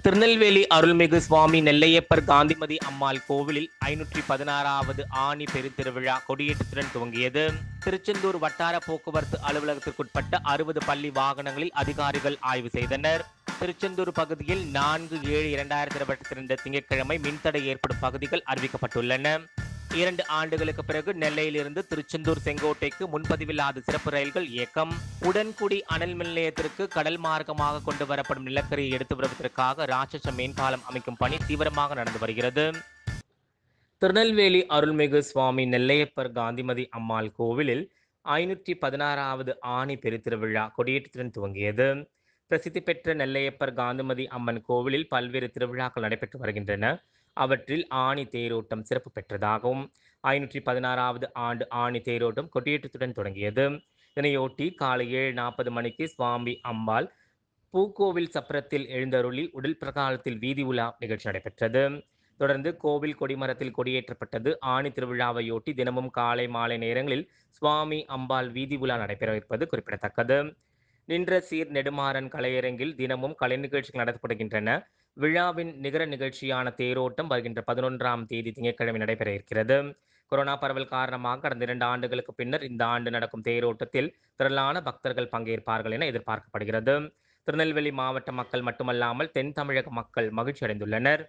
திருநெல்வேலி அருள்மிகு சுவாமி நெல்லையப்பர் காந்திமதி அம்மாள் கோவிலில் ஐநூற்றி பதினாறாவது ஆணி பெருந்திருவிழா கொடியேற்றத்துடன் துவங்கியது திருச்செந்தூர் வட்டார போக்குவரத்து அலுவலகத்திற்குட்பட்ட அறுபது பள்ளி வாகனங்களில் அதிகாரிகள் ஆய்வு செய்தனர் திருச்செந்தூர் பகுதியில் நான்கு ஏழு இரண்டாயிரத்தி இருபத்தி இரண்டு திங்கட்கிழமை மின்தடை ஏற்படும் பகுதிகள் அறிவிக்கப்பட்டுள்ளன இரண்டு ஆண்டுகளுக்கு பிறகு நெல்லையிலிருந்து திருச்செந்தூர் செங்கோட்டைக்கு முன்பதிவில்லாத சிறப்பு ரயில்கள் இயக்கம் உடன்குடி அனல் மின் நிலையத்திற்கு கடல் மார்க்கமாக கொண்டு வரப்படும் நிலக்கரியை எடுத்து வருவதற்காக ராட்சச மேம்பாலம் அமைக்கும் பணி தீவிரமாக நடந்து வருகிறது திருநெல்வேலி அருள்மிகு சுவாமி நெல்லையப்பர் காந்திமதி அம்மாள் கோவிலில் ஐநூற்றி பதினாறாவது ஆணி பெருத்திருவிழா கொடியேற்றத்துடன் துவங்கியது பிரசித்தி பெற்ற நெல்லையப்பர் காந்திமதி அம்மன் கோவிலில் பல்வேறு திருவிழாக்கள் நடைபெற்று வருகின்றன அவற்றில் ஆணி தேரோட்டம் சிறப்பு பெற்றதாகவும் ஐநூற்றி பதினாறாவது ஆண்டு ஆணி தேரோட்டம் கொடியேற்றத்துடன் தொடங்கியது இதனையொட்டி காலை ஏழு நாற்பது மணிக்கு சுவாமி அம்பாள் பூக்கோவில் சப்பரத்தில் எழுந்தருளி உடல் பிரகாரத்தில் வீதி உலா நிகழ்ச்சி நடைபெற்றது தொடர்ந்து கோவில் கொடிமரத்தில் கொடியேற்றப்பட்டது ஆணி திருவிழாவையொட்டி தினமும் காலை மாலை நேரங்களில் சுவாமி அம்பாள் வீதி உலா நடைபெறவிருப்பது குறிப்பிடத்தக்கது நின்ற சீர் நெடுமாறன் கலையரங்கில் தினமும் கலை நிகழ்ச்சிகள் நடத்தப்படுகின்றன விழாவின் நிகர நிகழ்ச்சியான தேரோட்டம் வருகின்ற பதினொன்றாம் தேதி திங்கட்கிழமை நடைபெற இருக்கிறது கொரோனா பரவல் காரணமாக கடந்த இரண்டு ஆண்டுகளுக்கு பின்னர் இந்த ஆண்டு நடக்கும் தேரோட்டத்தில் திரளான பக்தர்கள் பங்கேற்பார்கள் என எதிர்பார்க்கப்படுகிறது திருநெல்வேலி மாவட்ட மக்கள் மட்டுமல்லாமல் தென் தமிழக மக்கள் மகிழ்ச்சி அடைந்துள்ளனர்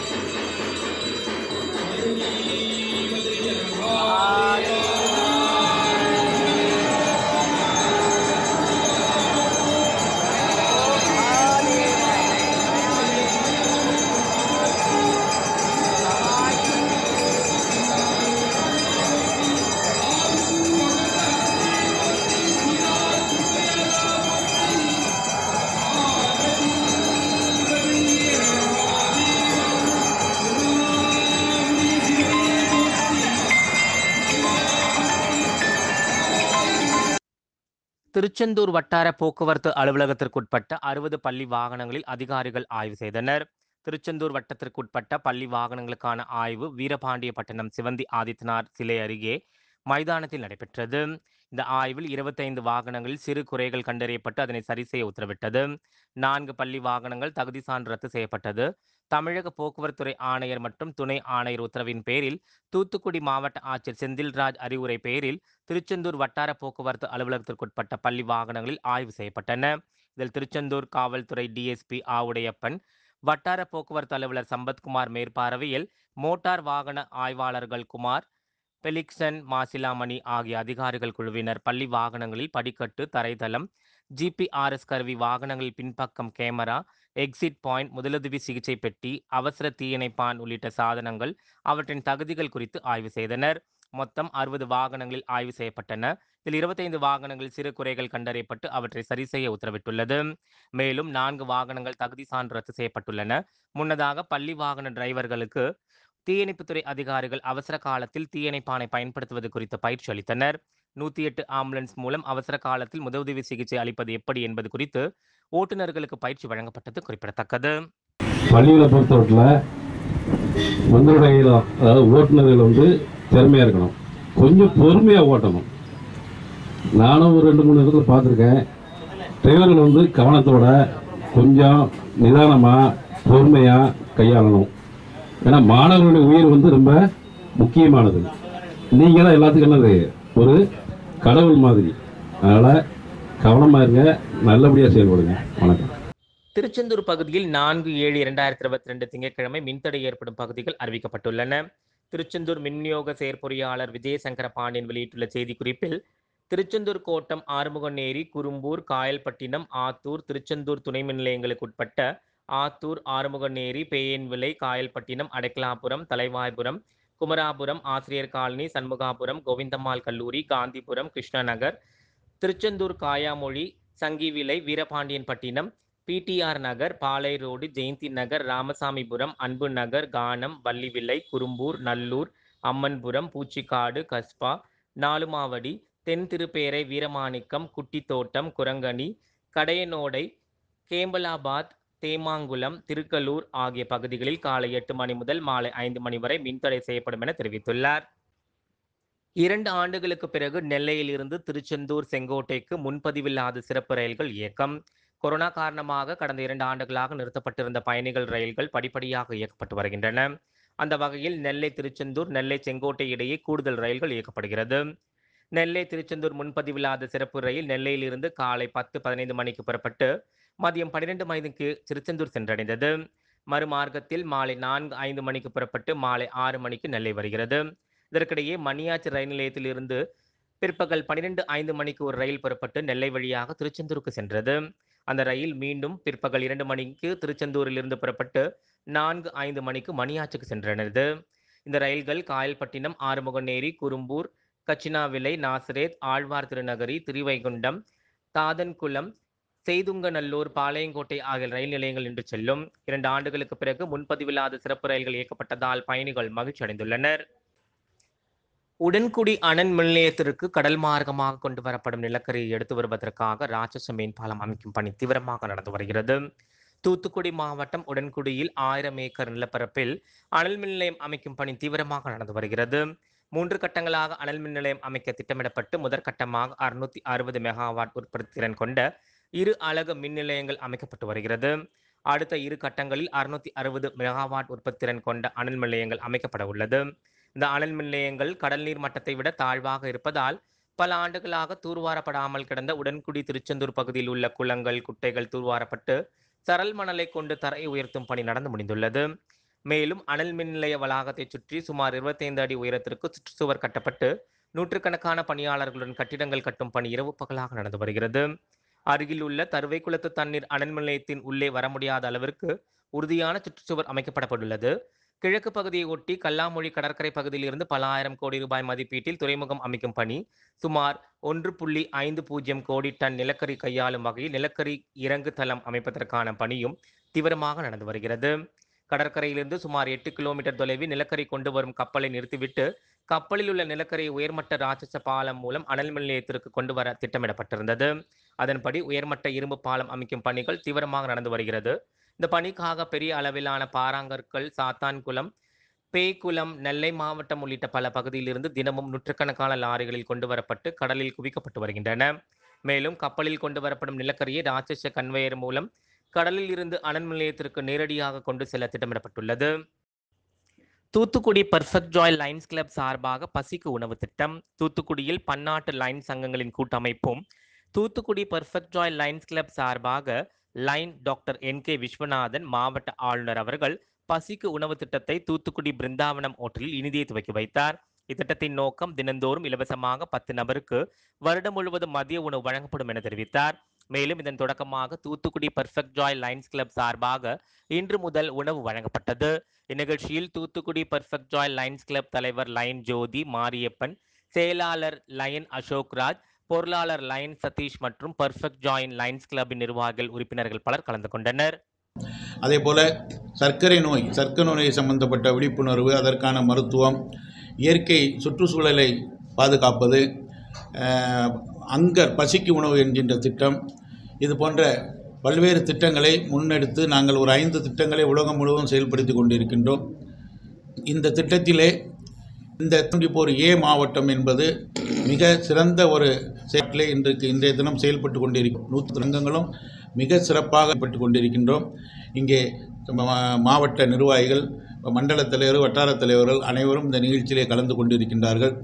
திருச்செந்தூர் வட்டார போக்குவரத்து அலுவலகத்திற்குட்பட்ட அறுபது பள்ளி வாகனங்களில் அதிகாரிகள் ஆய்வு செய்தனர் திருச்செந்தூர் வட்டத்திற்குட்பட்ட பள்ளி வாகனங்களுக்கான ஆய்வு வீரபாண்டியப்பட்டினம் சிவந்தி ஆதித்தனார் சிலை அருகே மைதானத்தில் நடைபெற்றது இந்த ஆய்வில் இருபத்தைந்து வாகனங்களில் சிறு குறைகள் கண்டறியப்பட்டு அதனை சரி செய்ய உத்தரவிட்டது நான்கு பள்ளி வாகனங்கள் தகுதி சான்று ரத்து செய்யப்பட்டது தமிழக போக்குவரத்துறை ஆணையர் மற்றும் துணை ஆணையர் உத்தரவின் பேரில் தூத்துக்குடி மாவட்ட ஆட்சியர் செந்தில்ராஜ் அறிவுரை பேரில் திருச்செந்தூர் வட்டார போக்குவரத்து அலுவலகத்திற்குட்பட்ட பள்ளி வாகனங்களில் ஆய்வு செய்யப்பட்டன இதில் திருச்செந்தூர் காவல்துறை டிஎஸ்பி ஆவுடையப்பன் வட்டார போக்குவரத்து அலுவலர் சம்பத்குமார் மேற்பார்வையில் மோட்டார் வாகன ஆய்வாளர்கள் குமார் பெலிக்சன் மாசிலாமணி ஆகிய அதிகாரிகள் குழுவினர் பள்ளி வாகனங்களில் படிக்கட்டு தரைதளம் ஜிபிஆர்எஸ் கருவி வாகனங்களில் பின்பக்கம் கேமரா எக்ஸிட் பாயிண்ட் முதலுதவி சிகிச்சை பெட்டி அவசர தீயணைப்பான் உள்ளிட்ட சாதனங்கள் அவற்றின் தகுதிகள் குறித்து ஆய்வு செய்தனர் மொத்தம் அறுபது வாகனங்களில் ஆய்வு செய்யப்பட்டன இதில் இருபத்தைந்து வாகனங்களில் சிறு குறைகள் கண்டறியப்பட்டு அவற்றை சரி செய்ய உத்தரவிட்டுள்ளது மேலும் நான்கு வாகனங்கள் தகுதி சான்று ரத்து செய்யப்பட்டுள்ளன முன்னதாக பள்ளி வாகன டிரைவர்களுக்கு தீயணைப்புத்துறை அதிகாரிகள் அவசர காலத்தில் தீயணைப்பானை பயன்படுத்துவது குறித்து பயிற்சி அளித்தனர் நூற்றி எட்டு ஆம்புலன்ஸ் மூலம் அவசர காலத்தில் முதலுதவி சிகிச்சை அளிப்பது எப்படி என்பது குறித்து ஓட்டுநர்களுக்கு பயிற்சி வழங்கப்பட்டது குறிப்பிடத்தக்கது பள்ளிகளை பொறுத்தவரையில் உங்களுடைய அதாவது ஓட்டுநர்கள் வந்து திறமையாக இருக்கணும் கொஞ்சம் பொறுமையாக ஓட்டணும் நானும் ஒரு ரெண்டு மூணு இடத்துல பார்த்துருக்கேன் டிரைவர்கள் வந்து கவனத்தோட கொஞ்சம் நிதானமாக பொறுமையாக கையாளணும் ஏன்னா மாணவர்களுடைய உயிர் வந்து ரொம்ப முக்கியமானது நீங்கள் தான் எல்லாத்துக்கும் என்னது ஒரு கடவுள் மாதிரி அதனால் கவனமாக இருங்க நல்லபடியாக செயல்படுங்க வணக்கம் திருச்செந்தூர் பகுதியில் நான்கு ஏழு இரண்டாயிரத்தி இருபத்தி ரெண்டு திங்கட்கிழமை மின்தடை ஏற்படும் பகுதிகள் அறிவிக்கப்பட்டுள்ளன திருச்செந்தூர் மின்விநியோக செயற்பொறியாளர் விஜயசங்கர பாண்டியன் வெளியிட்டுள்ள செய்திக்குறிப்பில் திருச்செந்தூர் கோட்டம் ஆறுமுகநேரி குறும்பூர் காயல்பட்டினம் ஆத்தூர் திருச்செந்தூர் துணை மின் நிலையங்களுக்கு உட்பட்ட ஆத்தூர் ஆறுமுகநேரி பேயன்விளை காயல்பட்டினம் அடைக்கலாபுரம் தலைவாய்புரம் குமராபுரம் ஆசிரியர் காலனி சண்முகாபுரம் கோவிந்தம்மாள் கல்லூரி காந்திபுரம் கிருஷ்ணா நகர் திருச்செந்தூர் காயாமொழி சங்கிவிலை வீரபாண்டியன்பட்டினம் பிடிஆர் நகர் பாலை ரோடு ஜெயந்தி நகர் ராமசாமிபுரம் அன்பு நகர் கானம் வள்ளிவிளை குறும்பூர் நல்லூர் அம்மன்புரம் பூச்சிக்காடு கஸ்பா நாலுமாவடி தென் திருப்பேரை வீரமாணிக்கம் குட்டித்தோட்டம் குரங்கணி கடையனோடை கேம்பலாபாத் தேமாங்குளம் திருக்கலூர் ஆகிய பகுதிகளில் காலை எட்டு மணி முதல் மாலை ஐந்து மணி வரை மின்தடை செய்யப்படும் என தெரிவித்துள்ளார் இரண்டு ஆண்டுகளுக்கு பிறகு நெல்லையில் இருந்து திருச்செந்தூர் செங்கோட்டைக்கு முன்பதிவில்லாத சிறப்பு ரயில்கள் இயக்கம் கொரோனா காரணமாக கடந்த இரண்டு ஆண்டுகளாக நிறுத்தப்பட்டிருந்த பயணிகள் ரயில்கள் படிப்படியாக இயக்கப்பட்டு வருகின்றன அந்த வகையில் நெல்லை திருச்செந்தூர் நெல்லை செங்கோட்டை இடையே கூடுதல் ரயில்கள் இயக்கப்படுகிறது நெல்லை திருச்செந்தூர் முன்பதிவில்லாத சிறப்பு ரயில் நெல்லையிலிருந்து காலை பத்து பதினைந்து மணிக்கு புறப்பட்டு மதியம் பன்னிரெண்டு மணிக்கு திருச்செந்தூர் சென்றடைந்தது மறுமார்க்கத்தில் மாலை நான்கு ஐந்து மணிக்கு புறப்பட்டு மாலை ஆறு மணிக்கு நெல்லை வருகிறது இதற்கிடையே மணியாச்சி ரயில் நிலையத்திலிருந்து பிற்பகல் பன்னிரெண்டு ஐந்து மணிக்கு ஒரு ரயில் புறப்பட்டு நெல்லை வழியாக திருச்செந்தூருக்கு சென்றது அந்த ரயில் மீண்டும் பிற்பகல் இரண்டு மணிக்கு திருச்செந்தூரிலிருந்து புறப்பட்டு நான்கு ஐந்து மணிக்கு மணியாச்சுக்கு சென்றடைந்தது இந்த ரயில்கள் காயல்பட்டினம் ஆறுமுகநேரி குறும்பூர் கச்சினாவிலை நாசரேத் ஆழ்வார் திருநகரி திருவைகுண்டம் தாதன்குளம் செய்துங்கநல்லூர் பாளையங்கோட்டை ஆகிய ரயில் நிலையங்கள் இன்று செல்லும் இரண்டு ஆண்டுகளுக்கு பிறகு முன்பதிவில்லாத சிறப்பு ரயில்கள் இயக்கப்பட்டதால் பயணிகள் மகிழ்ச்சி அடைந்துள்ளனர் உடன்குடி அனல் மின் நிலையத்திற்கு கடல் மார்க்கமாக கொண்டு வரப்படும் நிலக்கரியை எடுத்து வருவதற்காக ராட்சச மேம்பாலம் அமைக்கும் பணி தீவிரமாக நடந்து வருகிறது தூத்துக்குடி மாவட்டம் உடன்குடியில் ஆயிரம் ஏக்கர் நிலப்பரப்பில் அனல் மின் நிலையம் அமைக்கும் பணி தீவிரமாக நடந்து வருகிறது மூன்று கட்டங்களாக அனல் மின் நிலையம் அமைக்க திட்டமிடப்பட்டு முதற்கட்டமாக அறுநூத்தி அறுபது மெகாவாட் உற்பத்தி திறன் கொண்ட இரு அலகு மின் நிலையங்கள் அமைக்கப்பட்டு வருகிறது அடுத்த இரு கட்டங்களில் அறுநூத்தி அறுபது மெகாவாட் உற்பத்தி திறன் கொண்ட அனல் மின் நிலையங்கள் அமைக்கப்பட உள்ளது இந்த அனல் மின் நிலையங்கள் கடல் நீர் மட்டத்தை விட தாழ்வாக இருப்பதால் பல ஆண்டுகளாக தூர்வாரப்படாமல் கிடந்த உடன்குடி திருச்செந்தூர் பகுதியில் உள்ள குளங்கள் குட்டைகள் தூர்வாரப்பட்டு சரல் மணலை கொண்டு தரை உயர்த்தும் பணி நடந்து முடிந்துள்ளது மேலும் அனல் மின் நிலைய வளாகத்தை சுற்றி சுமார் 25 அடி உயரத்திற்கு சுற்றுச்சுவர் கட்டப்பட்டு நூற்றுக்கணக்கான பணியாளர்களுடன் கட்டிடங்கள் கட்டும் பணி இரவு பகலாக நடந்து வருகிறது அருகில் உள்ள தருவைக்குளத்து தண்ணீர் அனல் மின் நிலையத்தின் உள்ளே வர முடியாத அளவிற்கு உறுதியான சுற்றுச்சுவர் அமைக்கப்படப்பட்டுள்ளது கிழக்கு பகுதியை ஒட்டி கல்லாமொழி கடற்கரை பகுதியில் இருந்து பல ஆயிரம் கோடி ரூபாய் மதிப்பீட்டில் துறைமுகம் அமைக்கும் பணி சுமார் ஒன்று புள்ளி ஐந்து பூஜ்ஜியம் கோடி டன் நிலக்கரி கையாளும் வகையில் நிலக்கரி இறங்கு தளம் அமைப்பதற்கான பணியும் தீவிரமாக நடந்து வருகிறது கடற்கரையிலிருந்து சுமார் எட்டு கிலோமீட்டர் தொலைவில் நிலக்கரி கொண்டு வரும் கப்பலை நிறுத்திவிட்டு கப்பலில் உள்ள நிலக்கரி உயர்மட்ட ராட்சச பாலம் மூலம் அனல் மின் நிலையத்திற்கு கொண்டு வர திட்டமிடப்பட்டிருந்தது அதன்படி உயர்மட்ட இரும்பு பாலம் அமைக்கும் பணிகள் தீவிரமாக நடந்து வருகிறது இந்த பணிக்காக பெரிய அளவிலான பாறாங்கற்கள் சாத்தான்குளம் பேய்குளம் நெல்லை மாவட்டம் உள்ளிட்ட பல பகுதியிலிருந்து தினமும் நூற்றுக்கணக்கான லாரிகளில் கொண்டு வரப்பட்டு கடலில் குவிக்கப்பட்டு வருகின்றன மேலும் கப்பலில் கொண்டு வரப்படும் நிலக்கரியை ராட்சச கன்வேயர் மூலம் கடலில் இருந்து அனல் மின் நிலையத்திற்கு நேரடியாக கொண்டு செல்ல திட்டமிடப்பட்டுள்ளது Thoothukudi perfect joy lions club சார்பாக பசிக்கு உணவு திட்டம் தூத்துக்குடியில் பன்னாட்டு லைன் சங்கங்களின் கூட்டமைப்பும் Thoothukudi perfect joy lions club சார்பாக lion doctor N K Viswanathan மாவட்ட ஆளுநர் அவர்கள் பசிக்கு உணவு திட்டத்தை தூத்துக்குடி பிருந்தாவனம் ஓட்டலில் இனிதியை துவக்கி வைத்தார் இத்திட்டத்தின் நோக்கம் தினந்தோறும் இலவசமாக பத்து நபருக்கு வருடம் முழுவதும் மதிய உணவு வழங்கப்படும் என தெரிவித்தார் மேலும் இதன் தொடக்கமாக Thoothukudi perfect joy lions club சார்பாக இன்று முதல் உணவு வழங்கப்பட்டது இந்நிகழ்ச்சியில் Thoothukudi perfect joy lions club தலைவர் லைன் ஜோதி மாரியப்பன் செயலாளர் லயன் அசோக் ராஜ் பொருளாளர் லயன் சதீஷ் மற்றும் பர்ஃபெக்ட் ஜாயின் லைன்ஸ் கிளப்பின் நிர்வாகிகள் உறுப்பினர்கள் பலர் கலந்து கொண்டனர் அதே போல் சர்க்கரை நோய் சர்க்கரை நோய் சம்பந்தப்பட்ட விழிப்புணர்வு அதற்கான மருத்துவம் இயற்கை சுற்றுச்சூழலை பாதுகாப்பது அஹ், அங்கர் பசிக்கு உணவு என்கின்ற திட்டம் இது போன்ற பல்வேறு திட்டங்களை முன்னெடுத்து நாங்கள் ஒரு ஐந்து திட்டங்களை உலகம் முழுவதும் செயல்படுத்தி கொண்டிருக்கின்றோம் இந்த திட்டத்திலே இந்த துண்டிப்போர் ஏ மாவட்டம் என்பது மிக சிறந்த ஒரு செயற்றிலே இன்றைக்கு இன்றைய தினம் செயல்பட்டு கொண்டிருக்கும் நூற்று ரங்கங்களும் மிக சிறப்பாக செயல்பட்டு கொண்டிருக்கின்றோம் இங்கே மா- மாவட்ட நிர்வாகிகள் மண்டல தலைவர் வட்டார தலைவர்கள் அனைவரும் இந்த நிகழ்ச்சியிலே கலந்து கொண்டிருக்கின்றார்கள்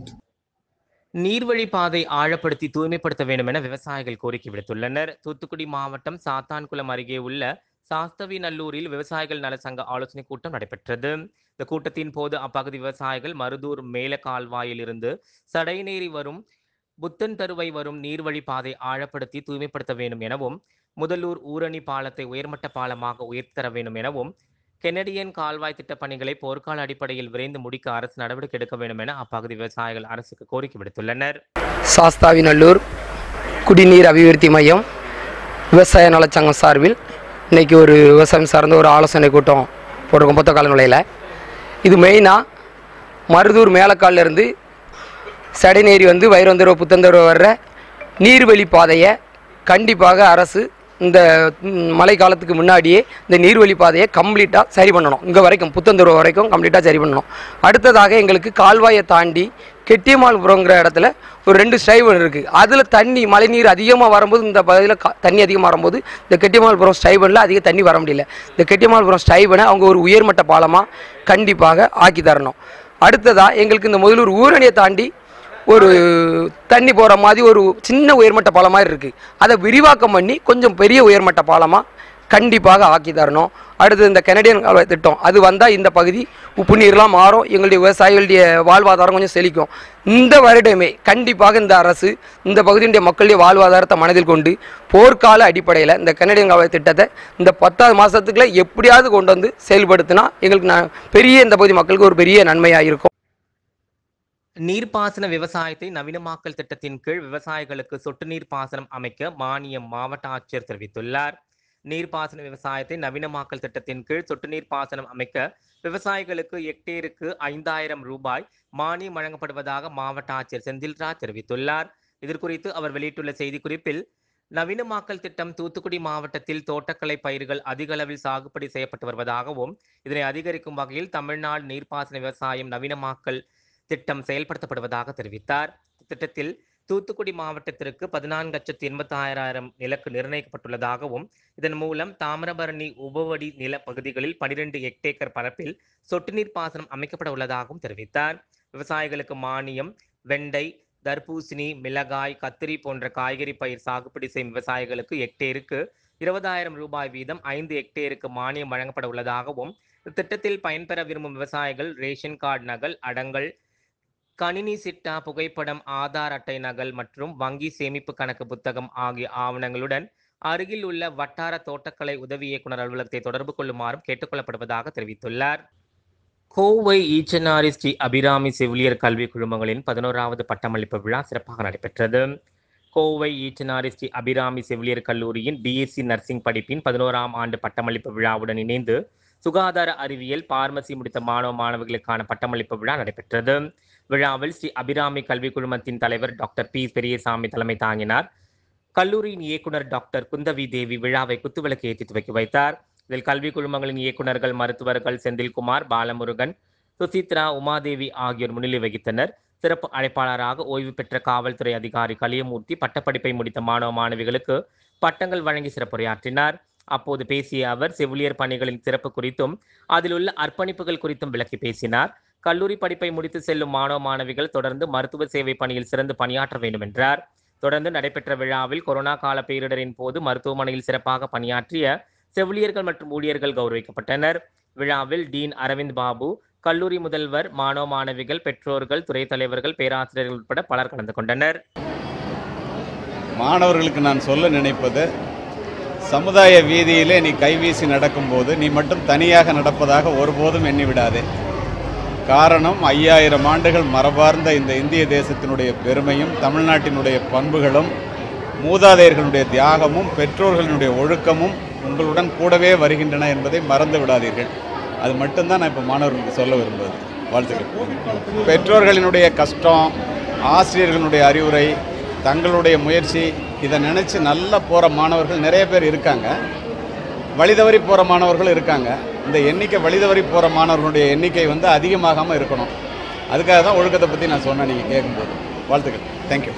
நீர்வழி பாதை ஆழப்படுத்தி தூய்மைப்படுத்த வேண்டும் என விவசாயிகள் கோரிக்கை விடுத்துள்ளனர் தூத்துக்குடி மாவட்டம் சாத்தான்குளம் அருகே உள்ள சாஸ்தவி நல்லூரில் விவசாயிகள் நல சங்க ஆலோசனை கூட்டம் நடைபெற்றது இந்த கூட்டத்தின் போது அப்பகுதி விவசாயிகள் மருதூர் மேல கால்வாயில் இருந்து சடைநேரி வரும் புத்தன் தருவை வரும் நீர்வழி பாதை ஆழப்படுத்தி தூய்மைப்படுத்த வேண்டும் எனவும் முதலூர் ஊரணி பாலத்தை உயர்மட்ட பாலமாக உயர்த்தர வேண்டும் எனவும் கெனடியன் கால்வாய் திட்டப் பணிகளை போர்க்கால அடிப்படையில் விரைந்து முடிக்க அரசு நடவடிக்கை எடுக்க வேண்டும் என அப்பகுதி விவசாயிகள் அரசுக்கு கோரிக்கை விடுத்துள்ளனர் சாஸ்தாவிநல்லூர் குடிநீர் அபிவிருத்தி மையம் விவசாய நலச்சங்கம் சார்பில் இன்றைக்கி ஒரு விவசாயம் சார்ந்த ஒரு ஆலோசனை கூட்டம் போட்டிருக்கோம் பொத்த காலநிலையில் இது மெயினாக மருதூர் மேலக்கால்ல இருந்து சடைநேரி வந்து வைரந்தரவு புத்தந்தரவு வர்ற நீர்வழி பாதையை கண்டிப்பாக அரசு இந்த ம், மழை காலத்துக்கு முன்னாடியே இந்த நீர்வழி பாதையை கம்ப்ளீட்டாக சரி பண்ணணும் இங்கே வரைக்கும் புத்தந்தூர் வரைக்கும் கம்ப்ளீட்டாக சரி பண்ணணும் அடுத்ததாக எங்களுக்கு கால்வாயை தாண்டி கெட்டியமால்புரங்கிற இடத்துல ஒரு ரெண்டு ஸ்டைவன் இருக்குது அதில் தண்ணி மழைநீர் அதிகமாக வரும்போது இந்த பகுதியில் கா- தண்ணி அதிகமாக வரும்போது இந்த கெட்டியமால்புரம் ஸ்டைவனில் அதிக தண்ணி வர முடியல இந்த கெட்டியமால்புரம் ஸ்டைவனை அவங்க ஒரு உயர்மட்ட பாலமாக கண்டிப்பாக ஆக்கி தரணும் அடுத்ததாக எங்களுக்கு இந்த முதலூர் ஊரணியை தாண்டி ஒரு தண்ணி போகிற மாதிரி ஒரு சின்ன உயர்மட்ட பாலம் மாதிரி இருக்குது அதை விரிவாக்கம் பண்ணி கொஞ்சம் பெரிய உயர்மட்ட பாலமாக கண்டிப்பாக ஆக்கி தரணும் அடுத்து இந்த கனடியன் கால்வாய் திட்டம் அது வந்தால் இந்த பகுதி உப்பு நீர்லாம் மாறும் எங்களுடைய விவசாயிகளுடைய வாழ்வாதாரம் கொஞ்சம் செழிக்கும் இந்த வருடமே கண்டிப்பாக இந்த அரசு இந்த பகுதியினுடைய மக்களுடைய வாழ்வாதாரத்தை மனதில் கொண்டு போர்க்கால அடிப்படையில் இந்த கனடியன் கால்வாய் திட்டத்தை இந்த பத்தாவது மாதத்துக்குள்ள எப்படியாவது கொண்டு வந்து செயல்படுத்தினா எங்களுக்கு நான் பெரிய இந்த பகுதி மக்களுக்கு ஒரு பெரிய நன்மையாக இருக்கும் நீர்ப்பாசன விவசாயத்தை நவீனமாக்கல் திட்டத்தின் கீழ் விவசாயிகளுக்கு சொட்டு நீர் பாசனம் அமைக்க மானியம் மாவட்ட ஆட்சியர் தெரிவித்துள்ளார் நீர்ப்பாசன விவசாயத்தை நவீனமாக்கல் திட்டத்தின் கீழ் சொட்டு நீர் பாசனம் அமைக்க விவசாயிகளுக்கு ஹெக்டேருக்கு ஐந்தாயிரம் ரூபாய் மானியம் வழங்கப்படுவதாக மாவட்ட ஆட்சியர் செந்தில்ராஜ் தெரிவித்துள்ளார் இதற்குறித்து அவர் வெளியிட்டுள்ள செய்திக்குறிப்பில் நவீனமாக்கல் திட்டம் தூத்துக்குடி மாவட்டத்தில் தோட்டக்கலை பயிர்கள் அதிக அளவில் சாகுபடி செய்யப்பட்டு வருவதாகவும் இதனை அதிகரிக்கும் வகையில் தமிழ்நாடு நீர்ப்பாசன விவசாயம் நவீனமாக்கல் திட்டம் செயல்படுத்தப்படுவதாக தெரிவித்தார் திட்டத்தில் தூத்துக்குடி மாவட்டத்திற்கு பதினான்கு லட்சத்து எண்பத்தாயிரம் நிலக்கு நிர்ணயிக்கப்பட்டுள்ளதாகவும் இதன் மூலம் தாமிரபரணி உபவடி நில பகுதிகளில் பனிரெண்டு ஹெக்டேக்கர் பரப்பில் சொட்டு நீர் பாசனம் அமைக்கப்பட உள்ளதாகவும் தெரிவித்தார் விவசாயிகளுக்கு மானியம் வெண்டை தர்பூசணி மிளகாய் கத்திரி போன்ற காய்கறி பயிர் சாகுபடி செய்யும் விவசாயிகளுக்கு ஹெக்டேருக்கு இருபதாயிரம் ரூபாய் வீதம் ஐந்து ஹெக்டேருக்கு மானியம் வழங்கப்பட உள்ளதாகவும் இத்திட்டத்தில் பயன்பெற விரும்பும் விவசாயிகள் ரேஷன் கார்டு நகல் அடங்கல் கணினி சிட்டா புகைப்படம் ஆதார் அட்டை நகல் மற்றும் வங்கி சேமிப்பு கணக்கு புத்தகம் ஆகிய ஆவணங்களுடன் அருகில் உள்ள வட்டார தோட்டக்கலை உதவி இயக்குனர் அலுவலகத்தை தொடர்பு கொள்ளுமாறும் கேட்டுக்கொள்ளப்படுவதாக தெரிவித்துள்ளார் கோவை ஈச்சனாரி ஸ்ரீ அபிராமி செவிலியர் கல்வி குழுமங்களின் பதினோராவது பட்டமளிப்பு விழா சிறப்பாக நடைபெற்றது கோவை ஈச்சனாரி ஸ்ரீ அபிராமி செவிலியர் கல்லூரியின் பிஎஸ்சி நர்சிங் படிப்பின் பதினோராம் ஆண்டு பட்டமளிப்பு விழாவுடன் இணைந்து சுகாதார அறிவியல் பார்மசி முடித்த மாணவ மாணவிகளுக்கான பட்டமளிப்பு விழா நடைபெற்றது விழாவில் ஸ்ரீ அபிராமி கல்வி குழுமத்தின் தலைவர் டாக்டர் பி பெரியசாமி தலைமை தாங்கினார் கல்லூரியின் இயக்குனர் டாக்டர் குந்தவி தேவி விழாவை குத்துவிளக்கு ஏற்றி துவக்கி வைத்தார் இதில் கல்வி குழுமங்களின் இயக்குனர்கள் மருத்துவர்கள் செந்தில்குமார் பாலமுருகன் சுசித்ரா உமாதேவி ஆகியோர் முன்னிலை வகித்தனர் சிறப்பு அழைப்பாளராக ஓய்வு பெற்ற காவல்துறை அதிகாரி கலியமூர்த்தி பட்டப்படிப்பை முடித்த மாணவ மாணவிகளுக்கு பட்டங்கள் வழங்கி சிறப்புரையாற்றினார் அப்போது பேசிய அவர் செவிலியர் பணிகளின் சிறப்பு குறித்தும் அதில் உள்ள அர்ப்பணிப்புகள் குறித்தும் விளக்கி பேசினார் கல்லூரி படிப்பை முடித்து செல்லும் மாணவ மாணவிகள் தொடர்ந்து மருத்துவ சேவை பணியில் சிறந்து பணியாற்ற வேண்டும் என்றார் தொடர்ந்து நடைபெற்ற விழாவில் கொரோனா கால பேரிடரின் போது மருத்துவமனையில் சிறப்பாக பணியாற்றிய செவிலியர்கள் மற்றும் ஊழியர்கள் கௌரவிக்கப்பட்டனர் விழாவில் டீன் அரவிந்த் பாபு கல்லூரி முதல்வர் மாணவ மாணவிகள் பெற்றோர்கள் துறை தலைவர்கள் பேராசிரியர்கள் உட்பட பலர் கலந்து கொண்டனர் மாணவர்களுக்கு நான் சொல்ல நினைப்பது சமுதாய வீதியிலே நீ கைவீசி நடக்கும்போது நீ மட்டும் தனியாக நடப்பதாக ஒருபோதும் எண்ணி விடாதே காரணம் ஐயாயிரம் ஆண்டுகள் மரபார்ந்த இந்த இந்திய தேசத்தினுடைய பெருமையும் தமிழ்நாட்டினுடைய பண்புகளும் மூதாதையர்களுடைய தியாகமும் பெற்றோர்களினுடைய ஒழுக்கமும் உங்களுடன் கூடவே வருகின்றன என்பதை மறந்து விடாதீர்கள் அது மட்டும்தான் நான் இப்போ மாணவர்களுக்கு சொல்ல விரும்புவது வாழ்த்துக்கள் பெற்றோர்களினுடைய கஷ்டம் ஆசிரியர்களுடைய அறிவுரை தங்களுடைய முயற்சி இதை நினச்சி நல்லா போகிற மாணவர்கள் நிறைய பேர் இருக்காங்க வழிதவறி போகிற மாணவர்கள் இருக்காங்க இந்த எண்ணிக்கை வழிதவறி போகிற மாணவர்களுடைய எண்ணிக்கை வந்து அதிகமாகாமல் இருக்கணும் அதுக்காக தான் ஒழுக்கத்தை பற்றி நான் சொன்னேன் நீங்கள் கேட்கும்போது வாழ்த்துக்கள் தேங்க்யூ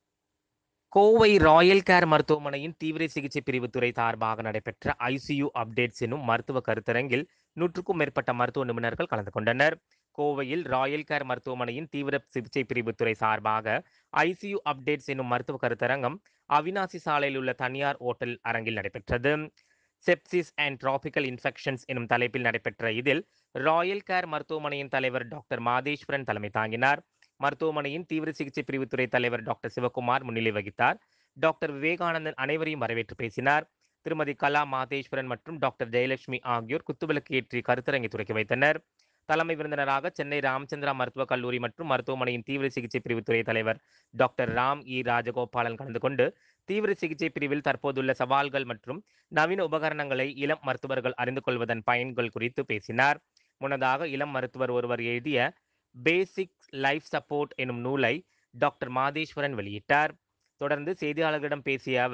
கோவை ராயல் கேர் மருத்துவமனையின் தீவிர சிகிச்சை பிரிவு துறை சார்பாக நடைபெற்ற ஐசியு அப்டேட்ஸ் எனும் மருத்துவ கருத்தரங்கில் நூற்றுக்கும் மேற்பட்ட மருத்துவ நிபுணர்கள் கலந்து கொண்டனர் கோவையில் ராயல் கேர் மருத்துவமனையின் தீவிர சிகிச்சை பிரிவு துறை சார்பாக ஐசியு அப்டேட்ஸ் எனும் மருத்துவ கருத்தரங்கம் அவினாசி சாலையில் உள்ள தனியார் ஓட்டல் அரங்கில் நடைபெற்றது செப்சிஸ் அண்ட் டிராபிக்கல் இன்ஃபெக்ஷன்ஸ் எனும் தலைப்பில் நடைபெற்ற இதில் ராயல் கேர் மருத்துவமனையின் தலைவர் டாக்டர் மாதேஸ்வரன் தலைமை தாங்கினார் மருத்துவமனையின் தீவிர சிகிச்சை பிரிவுத்துறை தலைவர் டாக்டர் சிவகுமார் முன்னிலை வகித்தார் டாக்டர் விவேகானந்தன் அனைவரையும் வரவேற்று பேசினார் திருமதி கலா மாதேஸ்வரன் மற்றும் டாக்டர் ஜெயலட்சுமி ஆகியோர் குத்துவிளக்கு ஏற்றி கருத்தரங்கை துவக்கி வைத்தனர் தலைமை விருந்தினராக சென்னை ராமச்சந்திரா மருத்துவக் கல்லூரி மற்றும் மருத்துவமனையின் தீவிர சிகிச்சை பிரிவுத்துறை தலைவர் டாக்டர் ராம் இ ராஜகோபாலன் கலந்து கொண்டு தீவிர சிகிச்சை பிரிவில் தற்போதுள்ள சவால்கள் மற்றும் நவீன உபகரணங்களை இளம் மருத்துவர்கள் அறிந்து கொள்வதன் பயன்கள் குறித்து பேசினார் முன்னதாக இளம் மருத்துவர் ஒருவர் எழுதிய பேசிக் லைஃப் சப்போர்ட் எனும் நூலை டாக்டர் மாதேஸ்வரன் வெளியிட்டார் தொடர்ந்து செய்தியாளர்களிடம் பேசிய அவர்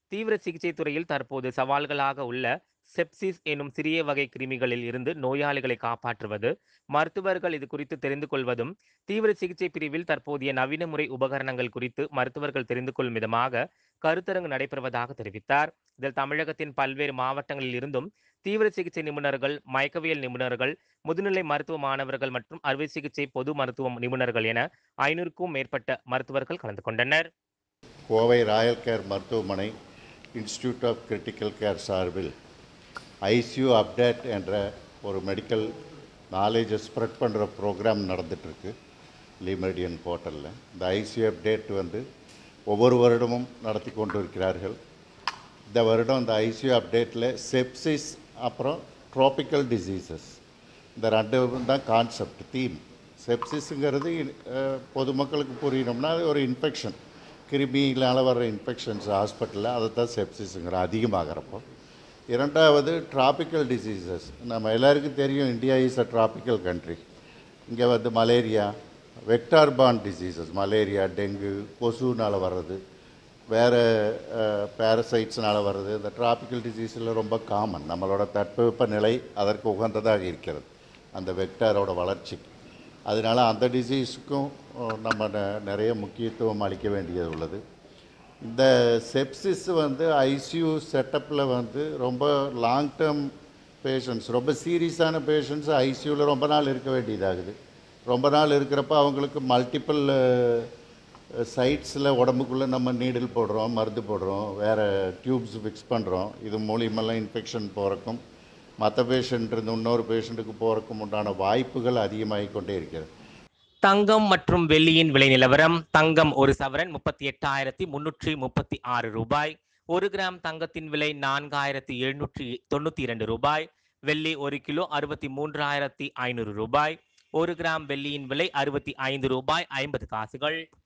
தீவிர சிகிச்சை துறையில் தற்போது சவால்களாக உள்ள செப்சிஸ் எனும் சிறிய வகை கிருமிகளில் இருந்து நோயாளிகளை காப்பாற்றுவது மருத்துவர்கள் இது குறித்து தெரிந்து கொள்வதும் தீவிர சிகிச்சை பிரிவில் தற்போதைய நவீன முறை உபகரணங்கள் குறித்து மருத்துவர்கள் தெரிந்து கொள்ளும் விதமாக கருத்தரங்கு நடைபெறுவதாக தெரிவித்தார் இதில் தமிழகத்தின் பல்வேறு மாவட்டங்களில் இருந்தும் தீவிர சிகிச்சை நிபுணர்கள் மயக்கவியல் நிபுணர்கள் முதுநிலை மருத்துவ மாணவர்கள் மற்றும் அறுவை சிகிச்சை பொது மருத்துவ நிபுணர்கள் என ஐநூறுக்கும் மேற்பட்ட மருத்துவர்கள் கலந்து கொண்டனர் கோவை ராயல் கேர் மருத்துவமனை இன்ஸ்டிடியூட் ஆஃப் கிரிட்டிக்கல் கேர் சார்பில் ஐசியூ அப்டேட் என்ற ஒரு மெடிக்கல் நாலேஜை ஸ்ப்ரெட் பண்ணுற ப்ரோக்ராம் நடந்துகிட்ருக்கு லிமெடியன் போர்ட்டலில் இந்த ஐசியூ அப்டேட் வந்து ஒவ்வொரு வருடமும் நடத்தி கொண்டு இருக்கிறார்கள் இந்த வருடம் இந்த ஐசியூ அப்டேட்டில் செப்சிஸ் அப்புறம் ட்ராபிக்கல் டிசீசஸ் இந்த ரெண்டு தான் கான்செப்ட் தீம் செப்சிஸுங்கிறது அஹ், பொதுமக்களுக்கு புரியணும்னா அது ஒரு இன்ஃபெக்ஷன் கிருமியினால் வர்ற இன்ஃபெக்ஷன்ஸ் ஹாஸ்பிட்டலில் அதை தான் செப்சிஸுங்கிறோம் அதிகமாகிறப்போ இரண்டாவது டிராபிக்கல் டிசீசஸ் நம்ம எல்லாருக்கும் தெரியும் India is a tropical country இங்கே வந்து malaria vector borne diseases malaria dengue கொசுனால் வர்றது வேறு பேரசைட்ஸ்னால் வர்றது இந்த டிராபிக்கல் டிசீஸில் ரொம்ப காமன் நம்மளோட தட்பவெப்ப நிலை அதற்கு உகந்ததாக இருக்கிறது அந்த வெக்டாரோட வளர்ச்சிக்கு அதனால் அந்த டிசீஸுக்கும் நம்ம நெ- நிறைய முக்கியத்துவம் அளிக்க வேண்டியது உள்ளது இந்த செப்சிஸ் வந்து ஐசியூ செட்டப்பில் வந்து ரொம்ப லாங் டேர்ம் பேஷண்ட்ஸ் ரொம்ப சீரியஸான பேஷண்ட்ஸ் ஐசியூவில் ரொம்ப நாள் இருக்க வேண்டியதாகுது ரொம்ப நாள் இருக்கிறப்ப அவங்களுக்கு மல்டிப்பிள் சைட்ஸில் உடம்புக்குள்ளே நம்ம நீடில் போடுறோம் மருந்து போடுறோம் வேறு டியூப்ஸ் ஃபிக்ஸ் பண்ணுறோம் இது மூலியமெல்லாம் இன்ஃபெக்ஷன் போகிறக்கும் மற்ற பேஷண்ட் இருந்து இன்னொரு பேஷண்ட்டுக்கு போகிறக்கும் உண்டான வாய்ப்புகள் அதிகமாகிக் கொண்டே இருக்கிறது தங்கம் மற்றும் வெள்ளியின் விலை நிலவரம் தங்கம் ஒரு சவரன் முப்பத்தி எட்டாயிரத்தி முன்னூற்றி முப்பத்தி ஆறு ரூபாய் ஒரு கிராம் தங்கத்தின் விலை நான்காயிரத்தி எழுநூற்றி தொண்ணூத்தி இரண்டு ரூபாய் வெள்ளி ஒரு கிலோ அறுபத்தி மூன்றாயிரத்தி ஐநூறு ரூபாய் ஒரு கிராம் வெள்ளியின் விலை அறுபத்தி ஐந்து ரூபாய் ஐம்பது காசுகள்